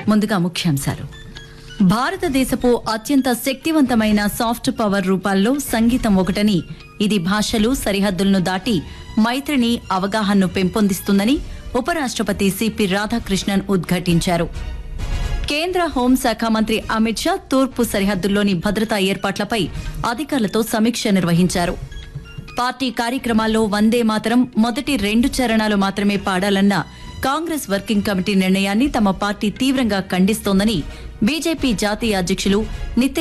ముందుగా ముఖ్యాంశాలు భారతదేశపు అత్యంత శక్తివంతమైన సాఫ్ట్ పవర్ రూపాల్లో సంగీతం ఒకటని ఇది భాషలు సరిహద్దులను దాటి మైత్రిని అవగాహనను పెంపొందిస్తుందని ఉపరాష్ట్రపతి సిపి రాధాకృష్ణన్ ఉద్ఘాటించారు కేంద్ర హోంశాఖ మంత్రి అమిత్ షా తూర్పు సరిహద్దుల్లోని భద్రతా ఏర్పాట్లపై అధికారులతో సమీక్ష నిర్వహించారు పార్టీ కార్యక్రమాల్లో వందే మాతరం మొదటి రెండు చరణాలు మాత్రమే పాడాలన్న కాంగ్రెస్ వర్కింగ్ కమిటీ నిర్ణయాన్ని తమ పార్టీ తీవ్రంగా ఖండిస్తోందని బీజేపీ జాతీయ అధ్యక్షులు నితిన్